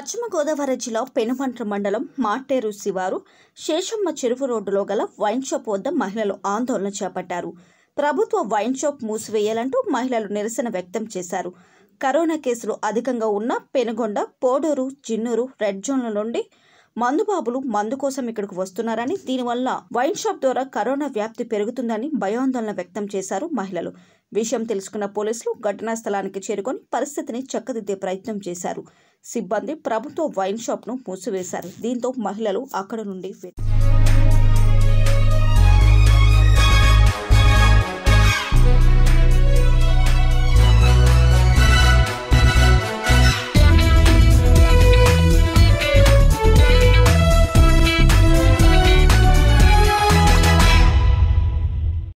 పశ్చిమ గోదావరి జిల్లా పెనుమంట్ర మండలం మాటేరు శివారు శేషమ్మ చెరువు రోడ్డులో గల వైన్ షాప్ వద్ద మహిళలు ఆందోళన చేపట్టారు ప్రభుత్వ వైన్ షాప్ మూసివేయాలంటూ మహిళలు నిరసన వ్యక్తం చేశారు కరోనా కేసులు అధికంగా ఉన్న పెనుగొండ పోడూరు జిన్నూరు రెడ్ జోన్ల నుండి మందుబాబులు మందు కోసం ఇక్కడికి వస్తున్నారని దీనివల్ల వైన్ షాప్ ద్వారా కరోనా వ్యాప్తి పెరుగుతుందని భయాందోళన వ్యక్తం చేశారు మహిళలు విషయం తెలుసుకున్న పోలీసులు ఘటనా స్థలానికి చేరుకొని పరిస్థితిని చక్కదిద్దే ప్రయత్నం చేశారు సిబ్బంది ప్రభుత్వ వైన్ షాప్ను మూసివేశారు దీంతో మహిళలు అక్కడ నుండి వె-